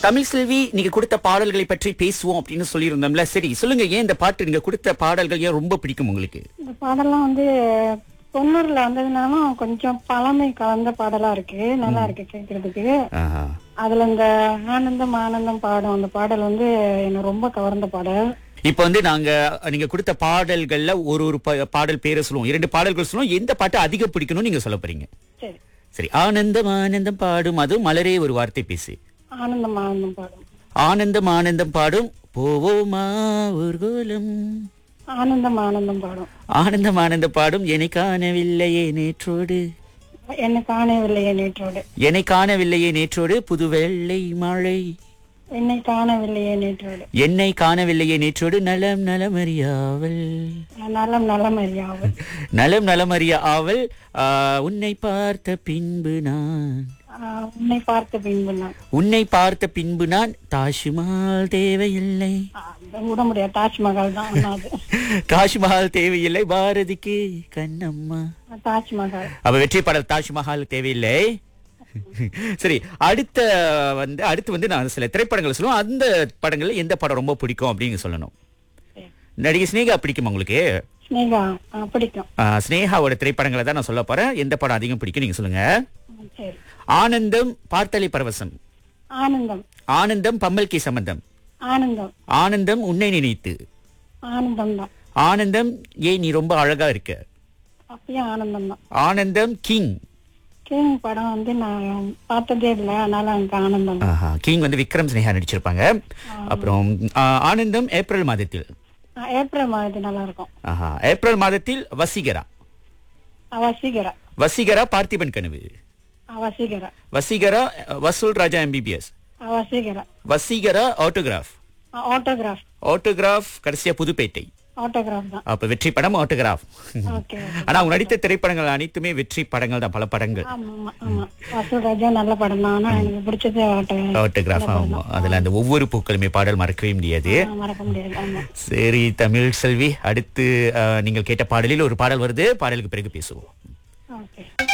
தமிழ் செல்வி நீங்க கொடுத்த பாடல்களை பற்றி பேசுவோம் அப்படின்னு சொல்லியிருந்தோம்ல சரி சொல்லுங்க ஏன் இந்த பாட்டு நீங்க கொடுத்த பாடல்கள் ஏன் ரொம்ப பிடிக்கும் உங்களுக்கு இந்த பாடலாம் வந்து தொண்ணூறுல வந்ததுனாலும் கொஞ்சம் பழமை கலந்த பாடலா இருக்கு நல்லா இருக்கு கேட்கறதுக்கு ஆஹா. அதுல இந்த ஆனந்தம் ஆனந்தம் பாடும் அந்த பாடல் வந்து எனக்கு ரொம்ப கவர்ந்த பாடல் இப்ப வந்து நாங்க நீங்க கொடுத்த பாடல்கள்ல ஒரு ஒரு பா- பாடல் பேரை சொல்லுவோம் இரண்டு பாடல்கள் சொல்லுவோம் எந்த பாட்டு அதிகம் பிடிக்கணும்னு நீங்க சொல்ல போறீங்க சரி சரி ஆனந்தம் ஆனந்தம் பாடும் அது மலரே ஒரு வார்த்தை பேசு ஆனந்தம் ஆனந்தம் பாடும் ஆனந்தம் ஆனந்தம் பாடும் போவோமா ஊர்கோலம் ஆனந்தம் ஆனந்தம் பாடும் ஆனந்தம் ஆனந்தம் பாடும் என்னை காணவில்லையே நேற்றோடு என்ன காணவில்லையே நேற்றோடு என்னை காணவில்லையே நேற்றோடு புது வெள்ளை மழை என்னை காணவில்லையே நேற்றோடு என்னை காணவில்லையே நேற்றோடு நலம் நலமறியாவல் நலம் நலம் அறியாமல் நலம் நலமறிய ஆவல் ஆ, உன்னை பார்த்த பின்பு நான் ஆஹ் உன்னை பார்த்த பின்பு நான் உன்னை பார்த்த பின்பு நான் தாஜ்மஹால் தேவையில்லை ஆஹ் அதை விட முடியாது தாஜ்மஹால் தான் ஆனா அது தாஜ்மஹால் தேவையில்லை பாரதிக்கு கண்ணம்மா தாஜ்மஹால் அப்ப வெற்றி பாடல் தாஜ்மஹால் தேவையில்லை சரி அடுத்த வந்து அடுத்து வந்து நான் சில திரைப்படங்கள் சொல்லுவோம் அந்த படங்கள்ல எந்த படம் ரொம்ப பிடிக்கும் அப்படின்னு சொல்லணும் சரி. நடிகை ஸ்னேகா பிடிக்குமா உங்களுக்கு ஸ்னேகா ஆஹ் பிடிக்கும் ஆ, ஸ்னேகாவோட திரைப்படங்களை தான் நான் சொல்ல போறேன் எந்த படம் அதிகம் பிடிக்கும் நீங்க சொல்லுங்க ம், சரி ஆனந்தம் பார்த்தலை பரவசம் ஆனந்தம் ஆனந்தம் பம்மல் கி சம்பந்தம் ஆனந்தம் ஆனந்தம் உன்னை நினைத்து ஆனந்தம் தான் ஆனந்தம் ஏன் நீ ரொம்ப அழகா இருக்க அப்பயும் ஆனந்தம் தான் ஆனந்தம் கிங் கிங் படம் வந்து நான் பார்த்ததே இல்லை அதனால எனக்கு ஆனந்தம் தான். ஆஹா, கிங் வந்து விக்ரம் ஸ்னேகா நடிச்சிருப்பாங்க அப்புறம் ஆ, ஆனந்தம் ஏப்ரல் மாதத்தில் ஆஹ் ஏப்ரல் மாதத்து நல்லா இருக்கும் ஆஹா, ஏப்ரல் மாதத்தில் வசீகரா அவசிகரா வசீகரா பார்த்திபன் கனவு அவசிகரா வசீகரா வசூல் ராஜா எம்பிபிஎஸ் அவசிகரா வசீகரா ஆட்டோகிராஃப் ஆட்டோகிராஃப் ஆட்டோகிராஃப் கடைசியா புதுப்பேட்டை ஆட்டோகிராஃப் தான் அப்ப வெற்றி படம் ஆட்டோகிராஃப் ஓகே ஆனா அவங்க நடித்த திரைப்படங்கள் அனைத்துமே வெற்றி படங்கள் தான் பல படங்கள் ஆமா ஆமா ஆமா வசூல் ராஜா நல்ல படம் தான் ஆனா எனக்கு பிடிச்சது ஆட்டோ ஆட்டோகிராஃப் ஆமா அதுல அந்த ஒவ்வொரு பூக்களுமே பாடல் மறக்கவே முடியாது மறக்க முடியாது ஆமா சரி தமிழ் செல்வி அடுத்து அஹ், நீங்கள் கேட்ட பாடலில் ஒரு பாடல் வருது பாடலுக்கு பிறகு பேசுவோம் ஓகே